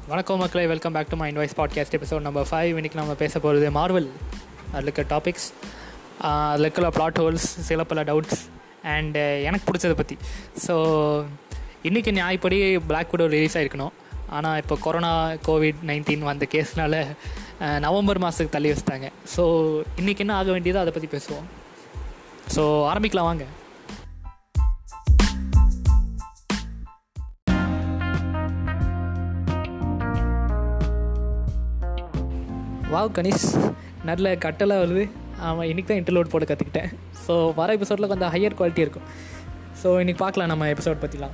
வணக்கம் மக்களே welcome back to my invoice podcast episode number five இன்னைக்கு நம்ம பேச போகிறது மார்வல் அதில் இருக்க டாபிக்ஸ் அதில் இருக்கிற பிளாட் ஹோல்ஸ் சில பல டவுட்ஸ் அண்டு எனக்கு பிடிச்சதை பற்றி ஸோ இன்றைக்கி நியாயப்படி பிளாக் விடோ ரிலீஸ் ஆகிருக்கணும் ஆனால் இப்போ கொரோனா கோவிட் நைன்டீன் வந்த கேஸ்னால நவம்பர் மாதத்துக்கு தள்ளி வச்சிட்டாங்க ஸோ இன்றைக்கி என்ன ஆக வேண்டியதோ அதை பற்றி பேசுவோம் ஸோ ஆரம்பிக்கலாம் வாங்க வாவ் கணேஷ் நல்ல கட்டெல்லாம் வருது ஆமாம் இன்றைக்கி தான் இன்டர்லோட் போட கற்றுக்கிட்டேன் ஸோ வர எபிசோடில் கொஞ்சம் ஹையர் குவாலிட்டி இருக்கும் ஸோ இன்றைக்கி பார்க்கலாம் நம்ம எபிசோட் பற்றிலாம்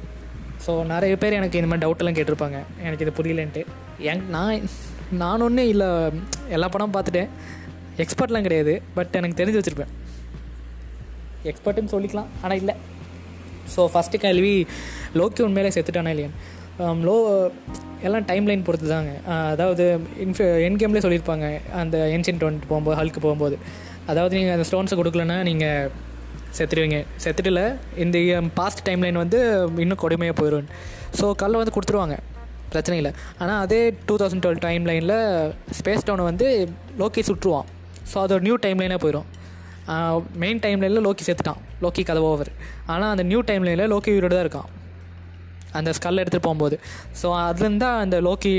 ஸோ நிறைய பேர் எனக்கு இந்த மாதிரி டவுட்டெல்லாம் கேட்டிருப்பாங்க எனக்கு இது புரியலன்ட்டு எங் நான் நான் ஒன்றும் இல்லை எல்லா படமும் பார்த்துட்டேன் எக்ஸ்பர்ட்லாம் கிடையாது பட் எனக்கு தெரிஞ்சு வச்சுருப்பேன் எக்ஸ்பர்ட்டுன்னு சொல்லிக்கலாம் ஆனால் இல்லை ஸோ ஃபஸ்ட்டு கேள்வி லோக்கி உண்மையிலே செத்துட்டானா இல்லையான்னு லோ எல்லாம் டைம் லைன் பொறுத்து தாங்க அதாவது இன்ஃப என் கேம்லேயே சொல்லியிருப்பாங்க அந்த ஏன்ஷியன்ட் வந்துட்டு போகும்போது ஹல்க்கு போகும்போது அதாவது நீங்கள் அந்த ஸ்டோன்ஸை கொடுக்கலன்னா நீங்கள் செத்துடுவீங்க செத்துட்டுல இந்த பாஸ்ட் டைம் லைன் வந்து இன்னும் கொடுமையாக போயிடும் ஸோ கல்லை வந்து கொடுத்துருவாங்க பிரச்சனை இல்லை ஆனால் அதே டூ தௌசண்ட் டுவெல் டைம் லைனில் ஸ்பேஸ் டவுனை வந்து லோக்கி சுற்றுவான் ஸோ அது ஒரு நியூ டைம் லைனாக போயிடும் மெயின் டைம் லைனில் லோக்கி செத்துட்டான் லோக்கி கதை ஓவர் ஆனால் அந்த நியூ டைம் லைனில் லோக்கி உயிரோடு தான் இருக்கான் அந்த ஸ்கல் எடுத்துகிட்டு போகும்போது ஸோ அதுலேருந்து தான் அந்த லோக்கி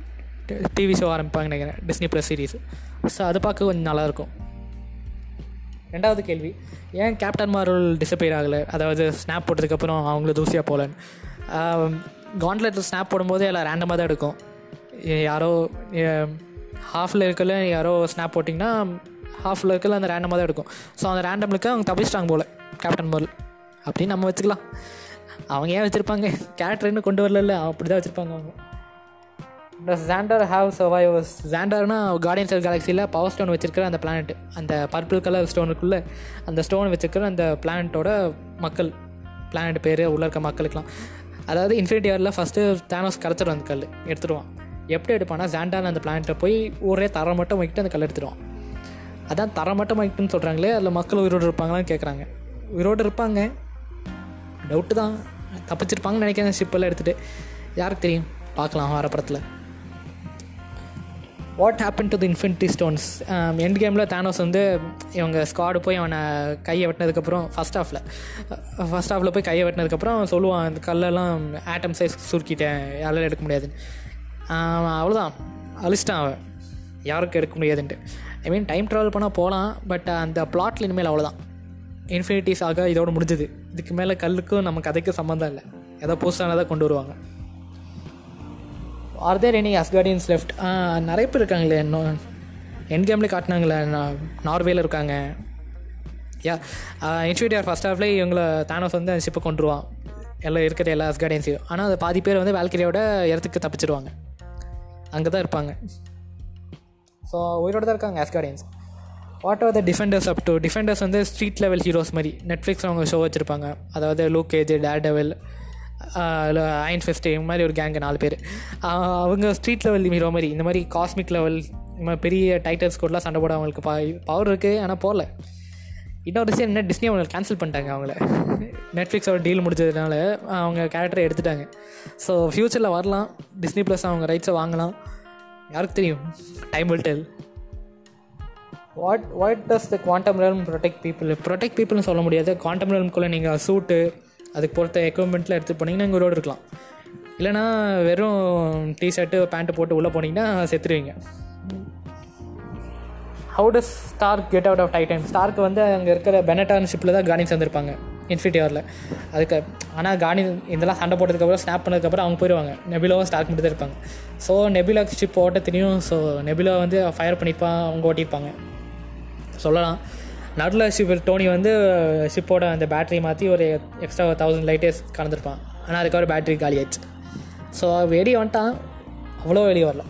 டிவி ஷோ ஆரம்பிப்பாங்க நினைக்கிறேன் டிஸ்னி ப்ளஸ் சீரீஸ் ஸோ அது பார்க்க கொஞ்சம் நல்லாயிருக்கும் ரெண்டாவது கேள்வி ஏன் கேப்டன் மார்வல் டிசப்பேர் ஆகலை அதாவது ஸ்னாப் போட்டதுக்கப்புறம் அவங்கள தூசியாக போகலன்னு காண்ட்லெட்டில் ஸ்னாப் போடும்போது எல்லாம் ரேண்டமாக தான் எடுக்கும் யாரோ ஹாஃபில் இருக்கல யாரோ ஸ்னாப் போட்டிங்கன்னா ஹாஃபில் இருக்கல அந்த ரேண்டமாக தான் எடுக்கும் ஸோ அந்த ரேண்டம்லுக்கு அவங்க தப்பிச்சிட்டாங்க போல் கேப்டன் மார்வல் அப்படின்னு நம்ம வச்சுக்கலாம் அவங்க ஏன் வச்சுருப்பாங்க கேரக்டர் இன்னும் கொண்டு வரல அப்படி தான் வச்சுருப்பாங்க அவங்க இந்த ஜாண்டர் ஹாவ் சர்வைவர்ஸ் ஜாண்டர்னா கார்டியன்ஸ் ஆஃப் கேலக்ஸியில் பவர் ஸ்டோன் வச்சிருக்கிற அந்த பிளானட் அந்த பர்பிள் கலர் ஸ்டோனுக்குள்ளே அந்த ஸ்டோன் வச்சிருக்கிற அந்த பிளானட்டோட மக்கள் பிளானட் பேர் உள்ளே இருக்க மக்களுக்கெலாம் அதாவது இன்ஃபினிட்டி இயரில் ஃபஸ்ட்டு தேனோஸ் கரைச்சிடும் அந்த கல் எடுத்துருவான் எப்படி எடுப்பான்னா ஜாண்டான் அந்த பிளானட்டை போய் ஒரே தரம் மட்டும் வைக்கிட்டு அந்த கல் எடுத்துருவான் அதான் தரம் மட்டும் வைக்கிட்டுன்னு சொல்கிறாங்களே அதில் மக்கள் உயிரோடு இருப்பாங்களான்னு கேட்குறாங்க உயிரோடு இருப்பாங்க டவுட்டு தான் தப்பிச்சிருப்பாங்கன்னு நினைக்கிறேன் ஷிப்பெல்லாம் எடுத்துகிட்டு யாருக்கு தெரியும் பார்க்கலாம் வர படத்தில் what happen to the infinity stones எண்ட் கேமில் தானோஸ் வந்து இவங்க ஸ்குவாடு போய் அவனை கையை வெட்டினதுக்கப்புறம் ஃபஸ்ட் ஹாஃபில் ஃபஸ்ட் ஹாஃபில் போய் கையை வெட்டினதுக்கப்புறம் சொல்லுவான் அந்த கல்லெல்லாம் ஆட்டம் சைஸ் சுருக்கிட்டேன் யாராலும் எடுக்க முடியாதுன்னு அவ்வளோதான் அழிச்சிட்டான் அவன் யாருக்கும் எடுக்க முடியாதுன்ட்டு ஐ மீன் டைம் ட்ராவல் பண்ணால் போகலாம் பட் அந்த பிளாட்டில் இனிமேல் அவ்வளோதான் இன்ஃபினிட்டிஸ் ஆக இதோட முடிஞ்சுது இதுக்கு மேலே கல்லுக்கும் நம்ம கதைக்கும் சம்மந்தம் இல்லை ஏதோ புதுசானதாக கொண்டு வருவாங்க are there any Asgardians left நிறைய பேர் இருக்காங்களே இன்னும் என் கேம்லேயே காட்டினாங்களே நார்வேல இருக்காங்க யா இன்ஃபினிட்டியார் ஃபஸ்ட் ஹாஃப்லேயே இவங்களை தானோஸ் வந்து அந்த ஷிப்பை கொண்டுருவான் எல்லாம் இருக்கிற எல்லா அஸ்கார்டியன்ஸையும் ஆனால் அது பாதி பேர் வந்து வேல்கிரியோட இடத்துக்கு தப்பிச்சிடுவாங்க அங்கே தான் இருப்பாங்க ஸோ உயிரோடு தான் இருக்காங்க Asgardians what are the Defenders up to Defenders வந்து ஸ்ட்ரீட் லெவல் ஹீரோஸ் மாதிரி நெட்ஃப்ளிக்ஸில் அவங்க ஷோ வச்சுருப்பாங்க அதாவது Luke Cage Daredevil Iron Fist இந்த மாதிரி ஒரு கேங்கு நாலு பேர் அவங்க ஸ்ட்ரீட் லெவல் ஹீரோ மாதிரி இந்த மாதிரி காஸ்மிக் லெவல் இந்த மாதிரி பெரிய டைட்டல்ஸ் கூடலாம் சண்டை போட அவங்களுக்கு பா பவர் இருக்குது ஆனால் போகல இன்னொரு விஷயம் என்ன டிஸ்னி அவங்க கேன்சல் பண்ணிட்டாங்க அவங்கள நெட்ஃப்ளிக்ஸோட டீல் முடிஞ்சதுனால அவங்க கேரக்டரை எடுத்துட்டாங்க ஸோ ஃப்யூச்சரில் வரலாம் டிஸ்னி ப்ளஸ் அவங்க ரைட்ஸை வாங்கலாம் யாருக்கு தெரியும் time will tell what what does the quantum realm protect people protect பீப்புள்னு சொல்ல முடியாது குவாண்டம் ரெல்ம்குள்ளே நீங்கள் சூட்டு அதுக்கு பொறுத்த எக்யூப்மெண்ட்டில் எடுத்து போனீங்கன்னா இங்கே ரோடு இருக்கலாம் இல்லைனா வெறும் டிஷர்ட்டு பேண்ட்டு போட்டு உள்ளே போனீங்கன்னா செத்துருவீங்க how does Stark get out of Titan ஸ்டார்க்கு வந்து அங்கே இருக்கிற பெனட்டான் ஷிப்பில் தான் கார்டின்ஸ் வந்திருப்பாங்க இன்ஃபினிட்டி ஹவரில் அதுக்கு ஆனால் கார்டின் இதெல்லாம் சண்டை போட்டதுக்கப்புறம் ஸ்னாப் பண்ணதுக்கப்புறம் அவங்க போயிடுவாங்க நெபிலாவும் ஸ்டார்க் மட்டும் தான் இருப்பாங்க ஸோ நெபிலா ஷிப் ஓட்ட தெரியும் ஸோ நெபிலா வந்து ஃபயர் பண்ணியிருப்பான் அவங்க ஓட்டியிருப்பாங்க சொல்லலாம் நடுவில் ஷிப் டோனி வந்து ஷிப்போட அந்த பேட்டரி மாற்றி ஒரு எக்ஸ்ட்ரா தௌசண்ட் லைட்டேஸ் கலந்துருப்பான் ஆனால் அதுக்கப்புறம் பேட்டரி காலி ஆயிடுச்சு ஸோ வெளியே வந்துட்டான் அவ்வளோ வெளியே வரலாம்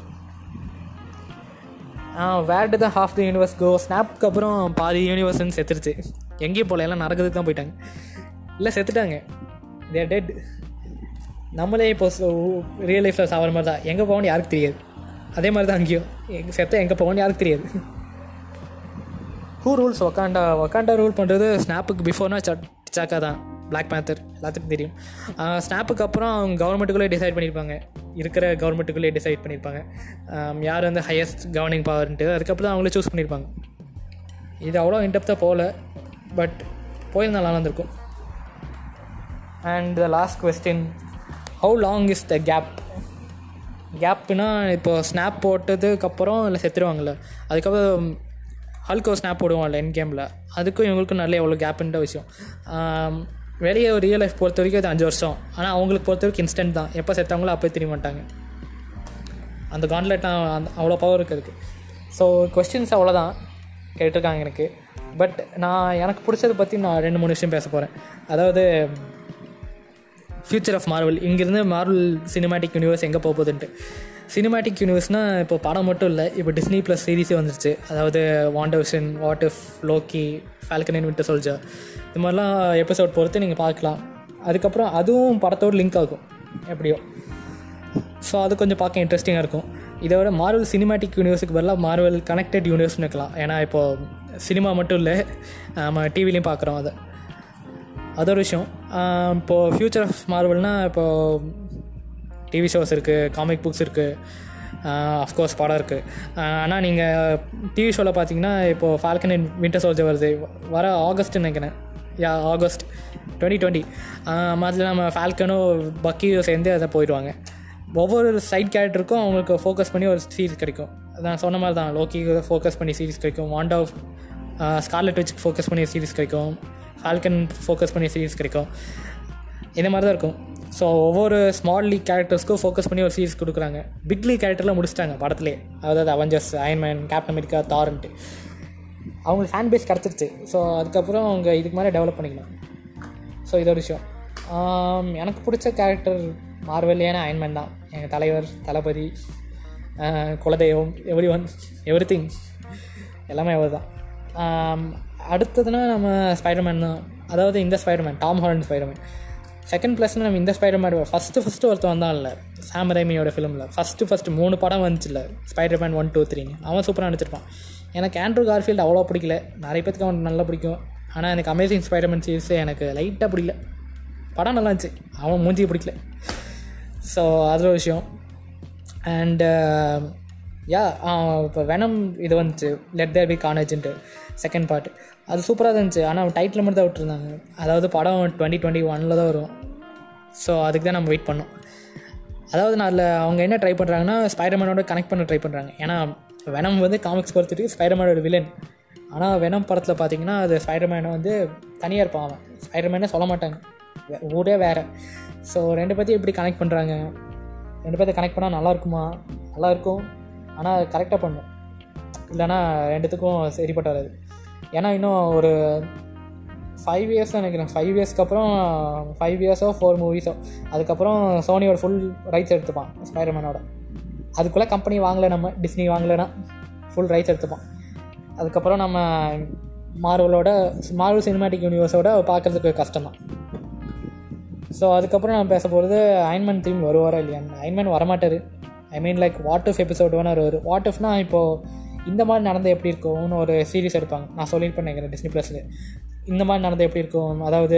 வேர்டு தான் ஹாஃப் தி யூனிவர்ஸ் கோ ஸ்னாப்க்கு அப்புறம் பாதி யூனிவர்ஸ்ன்னு செத்துருச்சு எங்கேயும் போகல எல்லாம் நடக்கிறதுக்கு தான் போயிட்டாங்க இல்லை செத்துட்டாங்க தேர் டெட் நம்மளே இப்போ ரியல் லைஃப்பில் சாகிற மாதிரி தான் எங்கே போகணும்னு யாருக்கு தெரியாது அதே மாதிரி தான் அங்கேயும் எங்கள் செத்த எங்கே போகணும்னு யாருக்கு தெரியாது who rules Wakanda Wakanda rule பண்ணுறது ஸ்னாப்புக்கு பிஃபோர்னா சட் சாக்கா தான் பிளாக் பேந்தர் எல்லாத்துக்கும் தெரியும் ஸ்னாப்புக்கு அப்புறம் அவங்க கவர்மெண்ட்டுக்குள்ளே டிசைட் பண்ணியிருப்பாங்க இருக்கிற கவர்மெண்ட்டுக்குள்ளே டிசைட் பண்ணியிருப்பாங்க ஆம், யார் வந்து ஹையஸ்ட் கவர்னிங் பவர்ன்ட்டு அதுக்கப்புறம் தான் அவங்களே சூஸ் பண்ணியிருப்பாங்க இது அவ்வளோ இன்டெப்த்தாக போகல பட் போயிருந்தா நல்லா இருந்திருக்கும் and the last question how long is the gap கேப்புனா இப்போ ஸ்னாப் போட்டதுக்கப்புறம் இல்லை செத்துருவாங்கல்ல அதுக்கப்புறம் ஹல்கோ ஸ்னாப் போடுவாங்கல்ல என் கேமில் அதுக்கும் இவங்களுக்கும் நல்ல எவ்வளோ கேப்புன்ற விஷயம் ஆம், வெளியே ஒரு ரியல் லைஃப் பொறுத்த வரைக்கும் அது அஞ்சு வருஷம் ஆனால் அவங்களுக்கு பொறுத்த வரைக்கும் இன்ஸ்டன்ட் தான் எப்போ செத்தாங்களோ அப்போ தெரிய மாட்டாங்க அந்த கான்ட்லெட்லாம் அந்த அவ்வளோ பவர் இருக்குது அதுக்கு ஸோ கொஸ்டின்ஸ் அவ்வளோதான் கேட்டிருக்காங்க எனக்கு பட் நான் எனக்கு பிடிச்சதை பற்றி நான் ரெண்டு மூணு விஷயம் பேச போகிறேன் அதாவது ஃப்யூச்சர் ஆஃப் மார்வல் இங்கேருந்து மார்வல் சினிமாட்டிக் யூனிவர்ஸ் எங்கே போக போகுதுன்ட்டு சினிமாட்டிக் யூனிவர்ஸ்னால் இப்போ படம் மட்டும் இல்லை இப்போ டிஸ்னி ப்ளஸ் சீரிஸே வந்துருச்சு அதாவது WandaVision what if Loki Falcon and Winter Soldier இது மாதிரிலாம் எபிசோட் பொறுத்து நீங்கள் பார்க்கலாம் அதுக்கப்புறம் அதுவும் படத்தோடு லிங்க் ஆகும் எப்படியோ ஸோ அது கொஞ்சம் பார்க்க இன்ட்ரெஸ்டிங்காக இருக்கும் இதை விட மார்வல் சினிமாட்டிக் யூனிவர்ஸுக்கு பதிலாக மார்வல் கனெக்டட் யூனிவர்ஸ்னு இருக்கலாம் ஏன்னா இப்போது சினிமா மட்டும் இல்லை நம்ம டிவிலையும் பார்க்குறோம் அதை அது ஒரு விஷயம் ஆஹ் இப்போது ஃப்யூச்சர் ஆஃப் மார்வல்னால் இப்போது டிவி ஷோஸ் இருக்குது காமிக் புக்ஸ் இருக்குது அஃப்கோர்ஸ் படம் இருக்குது ஆனால் நீங்கள் டிவி ஷோவில் பார்த்தீங்கன்னா இப்போது ஃபால்கன் அண்ட் வின்டர் சோல்ஜர் வருது வர ஆகஸ்ட் நினைக்கிறேன் யா ஆகஸ்ட் டுவெண்ட்டி டுவெண்ட்டி அதில் நம்ம ஃபால்கனும் பக்கியும் சேர்ந்து அதை போயிடுவாங்க ஒவ்வொரு சைட் கேரக்டருக்கும் அவங்களுக்கு ஃபோக்கஸ் பண்ணி ஒரு சீரிஸ் கிடைக்கும் அதான் சொன்ன மாதிரி தான் லோக்கி ஃபோக்கஸ் பண்ணி சீரிஸ் கிடைக்கும் வாண்டா ஸ்கார்லெட் வச்சு ஃபோக்கஸ் பண்ணி சீரிஸ் கிடைக்கும் ஃபால்கன் ஃபோக்கஸ் பண்ணி சீரிஸ் கிடைக்கும் இந்த மாதிரி தான் இருக்கும் ஸோ ஒவ்வொரு ஸ்மால் லீக் கேரக்டர்ஸ்க்கும் ஃபோக்கஸ் பண்ணி ஒரு சீரிஸ் கொடுக்குறாங்க பிக் லீக் கேரக்டர்லாம் முடிச்சிட்டாங்க படத்துலேயே அதாவது அவெஞ்சர்ஸ் அயன்மேன் கேப்டன் அமெரிக்கா தார்ன்ட்டு அவங்களுக்கு ஃபேன் பேஸ் கிடச்சிருச்சு ஸோ அதுக்கப்புறம் அவங்க இதுக்கு மேலே டெவலப் பண்ணிக்கலாம் ஸோ இது ஒரு விஷயம் ஆம், எனக்கு பிடிச்ச கேரக்டர் மார்வெல்லியான அயன்மேன் தான் எங்கள் தலைவர் தளபதி ஆஹ், குலதெய்வம் எவ்ரி ஒன் எவ்ரி திங் எல்லாமே அவர் தான் ஆம், அடுத்ததுன்னா நம்ம ஸ்பைடர்மேன் தான் அதாவது இந்த Spider Man Tom Holland Spider Man second ப்ளஸ்னால் நம்ம இந்த ஸ்பைடர்மேன் ஃபஸ்ட்டு ஃபஸ்ட்டு ஒருத்தன் வந்தான் இல்லை சாம் ரைமியோட ஃபிலிமில் ஃபஸ்ட்டு ஃபஸ்ட்டு மூணு படம் வந்துச்சுல்ல ஸ்பைடர்மேன் ஒன் டூ த்ரீன்னு அவன் சூப்பராக நடிச்சிருப்பான் எனக்கு ஆண்ட்ரூ கார்ஃபீல்டு அவ்வளோ பிடிக்கல நிறைய பேத்துக்கு அவன் நல்லா பிடிக்கும் ஆனால் எனக்கு அமேசிங் ஸ்பைடர்மேன் சீரிஸே எனக்கு லைட்டாக பிடிக்கல படம் நல்லா இருந்துச்சு அவன் மூஞ்சி பிடிக்கல ஸோ அது ஒரு விஷயம் அண்டு யா இப்போ வெனம் இது வந்துச்சு லெட் தேர் பி கானேஜ்ன்ட்டு செகண்ட் பார்ட் அது சூப்பராக தான் இருந்துச்சு ஆனால் டைட்டில் மட்டும் தான் விட்டுருந்தாங்க அதாவது படம் டுவெண்ட்டி டுவெண்ட்டி ஒனில் தான் வரும் ஸோ அதுக்கு தான் நம்ம வெயிட் பண்ணோம் அதாவது நான் அதில் அவங்க என்ன ட்ரை பண்ணுறாங்கன்னா ஸ்பைடர்மேனோட கனெக்ட் பண்ண ட்ரை பண்ணுறாங்க ஏன்னா வெனம் வந்து காமிக்ஸ் பொறுத்துட்டு ஸ்பைடர்மேனோட வில்லன் ஆனால் வெனம் படத்தில் பார்த்தீங்கன்னா அது ஸ்பைடர்மேனை வந்து தனியாக இருப்பான் அவன் ஸ்பைடர்மேனே சொல்ல மாட்டாங்க வே- ஊரே வேறு ஸோ ரெண்டு பற்றி எப்படி கனெக்ட் பண்ணுறாங்க ரெண்டு பேர்த்த கனெக்ட் பண்ணால் நல்லா இருக்குமா நல்லா இருக்கும் ஆனால் கரெக்டாக பண்ணும் இல்லைன்னா ரெண்டுத்துக்கும் சரிப்பட்டு வராது ஏன்னா இன்னும் ஒரு ஃபைவ் இயர்ஸ் நினைக்கிறேன் ஃபைவ் இயர்ஸ்க்கு அப்புறம் ஃபைவ் இயர்ஸோ ஃபோர் மூவிஸோ அதுக்கப்புறம் சோனியோட ஃபுல் ரைட்ஸ் எடுத்துப்பான் ஸ்பைடர்மேனோட அதுக்குள்ளே கம்பெனி வாங்கலை நம்ம டிஸ்னி வாங்கலைன்னா ஃபுல் ரைட்ஸ் எடுத்துப்பான் அதுக்கப்புறம் நம்ம மார்வலோட மார்வல் சினிமாட்டிக் யூனிவர்ஸோட பார்க்குறதுக்கு கஷ்டம் தான் ஸோ அதுக்கப்புறம் நான் பேச போகிறது அயன்மேன் திரும்பி வருவாரா இல்லையான்னு அயன்மேன் வரமாட்டார் ஐ mean like what if episode வேணா வருவார் வாட் இஃப்னா இப்போது இந்த மாதிரி நடந்து எப்படி இருக்கும்னு ஒரு சீரிஸ் எடுப்பாங்க நான் சொல்லியிருப்பேன் நினைக்கிறேன் டிஸ்னி ப்ளஸில் இந்த மாதிரி நடந்து எப்படி இருக்கும் அதாவது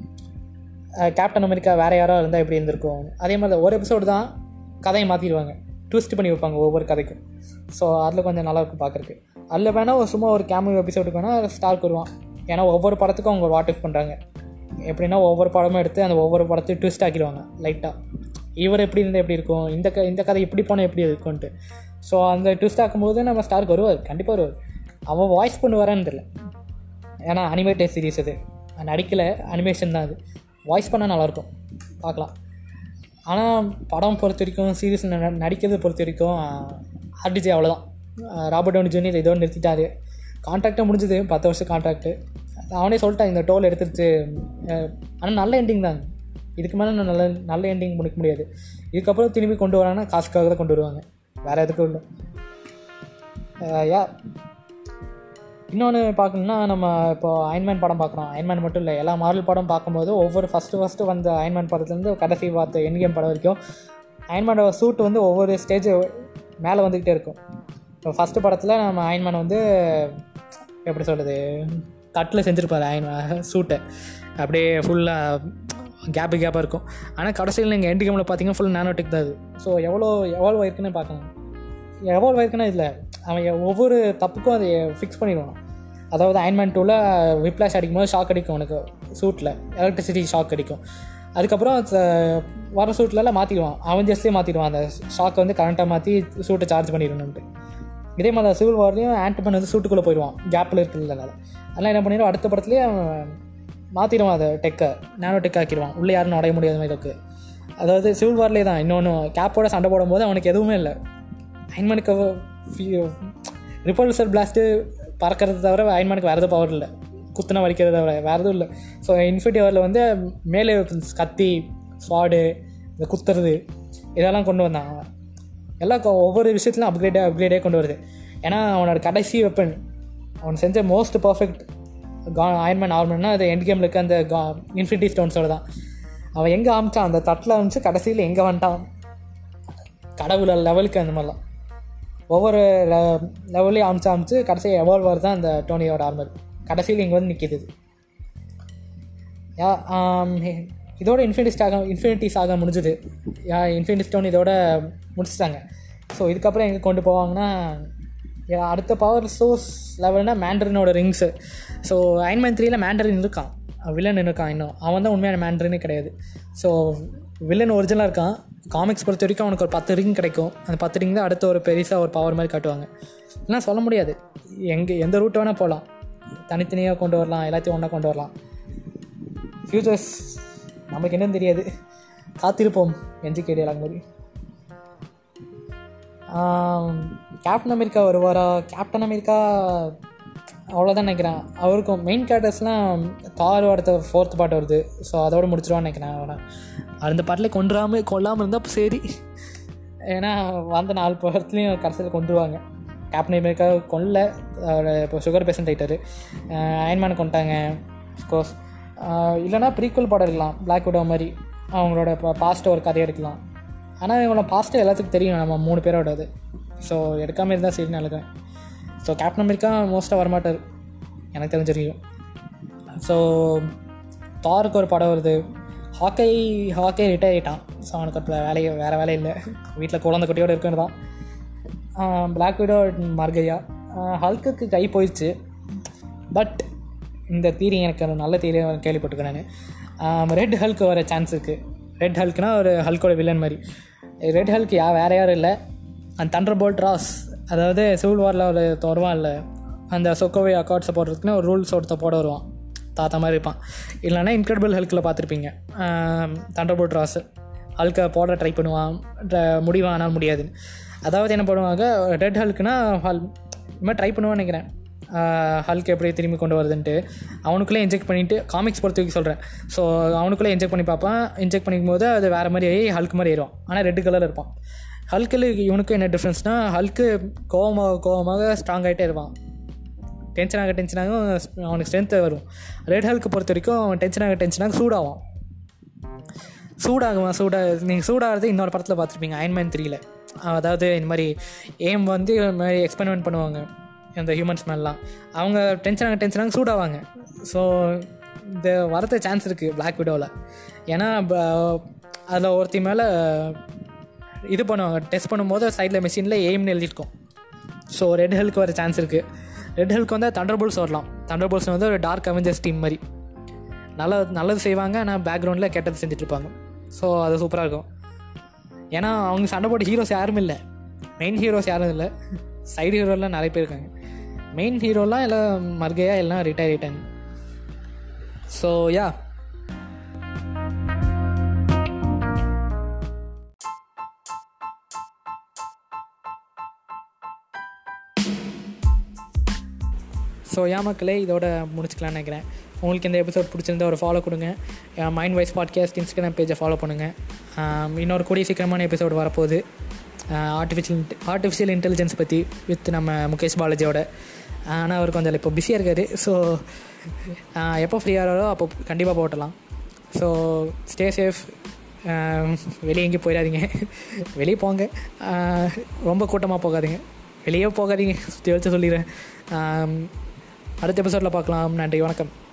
கேப்டன் அமெரிக்கா வேறு யாரோ இருந்தால் எப்படி இருந்திருக்கும் அதே மாதிரி தான் ஒரு எபிசோடு தான் கதையை மாற்றிடுவாங்க ட்விஸ்ட் பண்ணி வைப்பாங்க ஒவ்வொரு கதைக்கும் ஸோ அதில் கொஞ்சம் நல்லாயிருக்கும் பார்க்குறக்கு அதில் வேணால் ஒரு சும்மா ஒரு கேமியோ எபிசோடுக்கு வேணால் ஸ்டார்க் வருவான் ஏன்னா ஒவ்வொரு படத்துக்கும் அவங்க வாட் இஃப் பண்ணுறாங்க எப்படின்னா ஒவ்வொரு படமும் எடுத்து அந்த ஒவ்வொரு படத்தையும் ட்விஸ்ட் ஆக்கிடுவாங்க லைட்டாக இவர் எப்படி இருந்தால் எப்படி இருக்கும் இந்த க இந்த கதை இப்படி போனால் எப்படி இருக்கும்ன்ட்டு ஸோ அந்த ட்விஸ்ட் ஆக்கும்போது நம்ம ஸ்டார்க் வருவார் கண்டிப்பாக வருவார் அவன் வாய்ஸ் பண்ணு வரான்னு தெரியல ஏன்னா அனிமேட்டட் சீரிஸ் அது நடிக்கலை அனிமேஷன் தான் அது வாய்ஸ் பண்ணால் நல்லாயிருக்கும் பார்க்கலாம் ஆனால் படம் பொறுத்த வரைக்கும் சீரிஸ் நடிக்கிறது பொறுத்த வரைக்கும் ஆர்டிஜே அவ்வளோதான் ராபர்ட் டவுனி ஜூனியர் இதோடு நிறுத்திட்டாரு கான்ட்ராக்டாக முடிஞ்சது பத்து வருஷம் கான்ட்ராக்ட்டு அவனே சொல்லிட்டான் இந்த டோல் எடுத்துருச்சு ஆனால் நல்ல எண்டிங் தான் இதுக்கு மேலே நான் நல்ல நல்ல எண்டிங் முடிக்க முடியாது இதுக்கப்புறம் திரும்பி கொண்டு வராங்கன்னா காசுக்காக தான் கொண்டு வருவாங்க வேறு எதுக்கும் இல்லை யா இன்னொன்று பார்க்கணுன்னா நம்ம இப்போ அயன்மேன் படம் பார்க்குறோம் அயன்மேன் மட்டும் இல்லை எல்லா மாரல் படம் பார்க்கும்போது ஒவ்வொரு ஃபஸ்ட்டு ஃபஸ்ட்டு வந்த அயன்மேன் படத்துலேருந்து கடைசி பார்த்த என்கேம் படம் வரைக்கும் அயன்மேனோட சூட் வந்து ஒவ்வொரு ஸ்டேஜ் மேலே வந்துக்கிட்டே இருக்கும் இப்போ ஃபஸ்ட்டு படத்தில் நம்ம அயன்மேன் வந்து எப்படி சொல்கிறது கட்டில் செஞ்சுருப்பாரு அயன் சூட்டை அப்படியே ஃபுல்லாக கேப்பு கேப்பாக இருக்கும் ஆனால் கடைசியில் நீங்கள் எண்டு கேமில் பார்த்தீங்கன்னா ஃபுல் நானோடெக் தான் அது ஸோ எவ்வளோ எவ்வளோ ஆயிருக்குன்னு பார்க்கலாம் எவ்வளோ ஆயிருக்குன்னா இதில் அவன் எ- ஒவ்வொரு தப்புக்கும் அதை ஃபிக்ஸ் பண்ணிடுவான் அதாவது அயன்மேன் டூவில் விப்ளாஷ் அடிக்கும் போது ஷாக் அடிக்கும் உனக்கு சூட்டில் எலக்ட்ரிசிட்டி ஷாக் அடிக்கும் அதுக்கப்புறம் ச- வர சூட்லலாம் மாற்றிடுவான் அவன் ஜஸ்ட்லேயே மாற்றிடுவான் அந்த ஷாக்கை வந்து கரண்ட்டாக மாற்றி சூட்டை சார்ஜ் பண்ணிடணுன்ட்டு இதே மாதிரி தான் சிவில் வார்லையும் ஆன்டிமன் வந்து சூட்டுக்குள்ளே போயிடுவான் கேப்பில் இருக்கிறதுனால அதெல்லாம் என்ன பண்ணிடுவான் அடுத்த படத்துலேயே அவன் மாற்றிடுவான் அதை டெக்கை நானோ டெக் ஆக்கிடுவான் உள்ளே யாரும் நுழைய முடியாத மாதிரி இருக்கு அதாவது சிவில் வார்லேயே தான் இன்னொன்று கேப்போட சண்டை போடும்போது அவனுக்கு எதுவுமே இல்லை அயன்மனுக்கு ரிப்பல்சர் பிளாஸ்ட்டு பறக்கிறது தவிர அயன்மனுக்கு வேறு எதுவும் பவர் இல்லை குத்துனா வலிக்கிறது தவிர வேறு எதுவும் இல்லை ஸோ இன்ஃபினிட்டி வாரில் வந்து மேலே கத்தி ஸ்வாடு இந்த குத்துறது இதெல்லாம் கொண்டு வந்தான் அவன் எல்லாம் கொ- ஒவ்வொரு விஷயத்துலையும் அப்கிரேடே அப்கிரேடே கொண்டு வருது ஏன்னா அவனோட கடைசி வெப்பன் அவன் செஞ்ச மோஸ்ட் பர்ஃபெக்ட் கா அயன்மேன் ஆர்மன்னா அது எண்ட் கேமில் இருக்க அந்த கா இன்ஃபினிட்டி ஸ்டோன்ஸோட தான் அவன் எங்கே ஆமிச்சான் அந்த தட்டில் ஆமிச்சு கடைசியில் எங்கே வந்துட்டான் கடவுள் லெவலுக்கு அந்த மாதிரிலாம் ஒவ்வொரு லெவல்லையும் ஆமிச்சு ஆமிச்சு கடைசி எவால்வர் தான் அந்த டோனியோட ஆர்மர் கடைசியில் இங்கே வந்து நிற்கிது யா ஆம், இதோட இன்ஃபினிட்டி ஸ்டாக இன்ஃபினிட்டி சாக முடிஞ்சுது யா இன்ஃபினிட்டி ஸ்டோன் இதோட முடிச்சிட்டாங்க ஸோ இதுக்கப்புறம் எங்கே கொண்டு போவாங்கன்னா யா, அடுத்த பவர் சோர்ஸ் லெவல்னால் மேண்டரினோட ரிங்ஸு ஸோ அயன்மேன் த்ரீல மேண்டரின் இருக்கான் வில்லன் இருக்கான் இன்னும் அவன் தான் உண்மையான மேண்டரினே கிடையாது ஸோ வில்லன் ஒரிஜினலாக இருக்கான் காமிக்ஸ் பொறுத்த வரைக்கும் அவனுக்கு ஒரு பத்து ரிங் கிடைக்கும் அந்த பத்து ரிங் தான் அடுத்த ஒரு பெருசாக ஒரு பவர் மாதிரி காட்டுவாங்க இல்லைனா சொல்ல முடியாது எங்கே எந்த ரூட் வேணால் போகலாம் தனித்தனியாக கொண்டு வரலாம் எல்லாத்தையும் ஒன்றா கொண்டு வரலாம் ஃபியூச்சர்ஸ் நமக்கு என்னன்னு தெரியாது காத்திருப்போம் எஞ்சி கேடியலாங்க மாதிரி கேப்டன் அமெரிக்கா வருவாரா கேப்டன் அமெரிக்கா அவ்வளோதான் நினைக்கிறேன் அவருக்கும் மெயின் கேரக்டர்ஸ்லாம் தார் அடுத்த ஃபோர்த் பார்ட் வருது ஸோ அதோட முடிச்சிருவான்னு நினைக்கிறேன் அவனை அந்த பாட்டில் கொண்டுராமல் கொல்லாமல் இருந்தால் சரி ஏன்னா வந்த நாலு படத்துலையும் கடைசியில் கொண்டுருவாங்க கேப்டன் அமெரிக்கா கொல்ல அவர் இப்போ சுகர் பேஷண்ட் ஆகிட்டாரு அயன்மேனை கொண்டாங்க கோர்ஸ் இல்லைனா ப்ரீக்குவல் படம் இருக்கலாம் பிளாக் விடோ மாதிரி அவங்களோட பாஸ்ட்டை ஒரு கதையை எடுக்கலாம் ஆனால் இவங்களோட பாஸ்ட்டு எல்லாத்துக்கும் தெரியும் நம்ம மூணு பேரோட அது ஸோ எடுக்காமல் இருந்தால் சரி நல்லது ஸோ கேப்டன் அமெரிக்கா மோஸ்ட்டாக வரமாட்டார் எனக்கு தெரிஞ்ச வரைக்கும் ஸோ தாருக்கு ஒரு படம் வருது ஹாக்கை ஹாக்கே ரிட்டையர் ஆகிட்டான் ஸோ அவனுக்கு அப்போ வேலையை வேறு வேலை இல்லை வீட்டில் குழந்தை குட்டியோடு இருக்குன்னு தான் பிளாக் விடோ மர்கையா ஹல்க்குக்கு கை போயிடுச்சு பட் இந்த தீரி எனக்கு ஒரு நல்ல தீரி கேள்விப்பட்டிருக்கேன் நான் ரெட் ஹல்க்கு வர சான்ஸ் இருக்குது ரெட் ஹல்க்னா ஒரு ஹல்கோட வில்லன் மாதிரி ரெட் ஹல்க் யா வேறு யாரும் இல்லை அந்த தண்டர் போல்ட் ராஸ் அதாவது சிவில் வாரில் ஒரு வருவான் இல்லை அந்த சொக்கோவை அக்கார்ட்ஸை போடுறதுக்குன்னு ஒரு ரூல்ஸ் ஒருத்த போட வருவான் தாத்தா மாதிரி இருப்பான் இல்லைன்னா இன்க்ரெடிபிள் ஹல்கில் பார்த்துருப்பீங்க தண்டர் போல்ட் ராஸ் ஹல்கை போட ட்ரை பண்ணுவான் ட்ர- முடிவான் ஆனால் முடியாதுன்னு அதாவது என்ன பண்ணுவாங்க ரெட் ஹல்க்குனா ஹல் இது மாதிரி ட்ரை பண்ணுவான்னு நினைக்கிறேன் ஹல்க் எப்படி திரும்பி கொண்டு வருதுன்ட்டு அவனுக்குள்ளே இன்ஜெக்ட் பண்ணிவிட்டு காமிக்ஸ் பொறுத்த வரைக்கும் சொல்கிறேன் ஸோ அவனுக்குள்ளே இன்ஜெக்ட் பண்ணி பார்ப்பான் இன்ஜெக்ட் பண்ணிக்கும் போது அது வேறு மாதிரி ஆகி ஹல்க் மாதிரி ஏறுவான் ஆனால் ரெட் கலர் இருப்பான் ஹல்கில் இவனுக்கும் என்ன டிஃப்ரென்ஸ்னால் ஹல்க்கு கோவமாக கோவமாக ஸ்ட்ராங் ஆகிட்டே இருப்பான் டென்ஷன் ஆக டென்ஷன் ஆகும் அவனுக்கு ஸ்ட்ரென்த்து வரும் ரெட் ஹல்க்கு பொறுத்த வரைக்கும் அவன் டென்ஷன் ஆக டென்ஷனாக சூடாகும் சூடாகுமா சூடா நீங்கள் சூடாகிறது இன்னொரு படத்தில் பார்த்துருப்பீங்க அயன்மேன் த்ரீல அதாவது இந்த மாதிரி ஏம் வந்து இந்த மாதிரி எக்ஸ்பெரிமெண்ட் பண்ணுவாங்க இந்த ஹியூமன்ஸ் மேலாம் அவங்க டென்ஷன் ஆக டென்ஷனாக சூடாவாங்க ஸோ இந்த வரது சான்ஸ் இருக்குது பிளாக் விடோவில் ஏன்னா அதில் ஒருத்தி மேலே இது பண்ணுவாங்க டெஸ்ட் பண்ணும்போது சைடில் மிஷினில் எய்ம்னு எழுதியிருக்கோம் ஸோ ரெட் ஹெல்க்கு வர சான்ஸ் இருக்குது ரெட் ஹெல்க்கு வந்து தண்டர் போல்ஸ் வரலாம் தண்டர் போல்ஸ் வந்து ஒரு டார்க் அவெஞ்சர்ஸ் டீம் மாதிரி நல்ல நல்லது செய்வாங்க ஆனால் பேக்ரவுண்டில் கெட்டது செஞ்சுட்டு இருப்பாங்க ஸோ அது சூப்பராக இருக்கும் ஏன்னா அவங்க சண்டை போட்ட ஹீரோஸ் யாரும் இல்லை மெயின் ஹீரோஸ் யாரும் இல்லை சைடு ஹீரோலாம் நிறைய பேர் இருக்காங்க மெயின் ஹீரோலாம் எல்லாம் மர்கையா எல்லாம் ரிட்டையர் ஆகிட்டாங்க ஸோ யா ஸோ யா மக்களே இதோட முடிச்சுக்கலாம்னு நினைக்கிறேன் உங்களுக்கு இந்த எபிசோட் பிடிச்சிருந்தா ஒரு ஃபாலோ கொடுங்க மைண்ட் வைஸ் பாட்காஸ்ட் இன்ஸ்டாகிராம் பேஜை ஃபாலோ பண்ணுங்கள் இன்னொரு கூடிய சீக்கிரமான எபிசோட் வரப்போகுது ஆர்டிஃபிஷியல் ஆர்டிஃபிஷியல் இன்டெலிஜென்ஸ் பற்றி வித் நம்ம முகேஷ் பாலாஜியோட ஆனால் அவர் கொஞ்சம் இப்போ பிஸியாக இருக்கார் ஸோ எப்போ ஃப்ரீயாகிறோ அப்போ கண்டிப்பாக போட்டலாம் ஸோ ஸ்டே சேஃப் வெளியே எங்கேயும் போயிடாதீங்க வெளியே போங்க ஆஹ் ரொம்ப கூட்டமாக போகாதீங்க வெளியே போகாதீங்க சுற்றி வச்சு சொல்லிடுறேன் ஆம், அடுத்த எபிசோடில் பார்க்கலாம் நன்றி வணக்கம்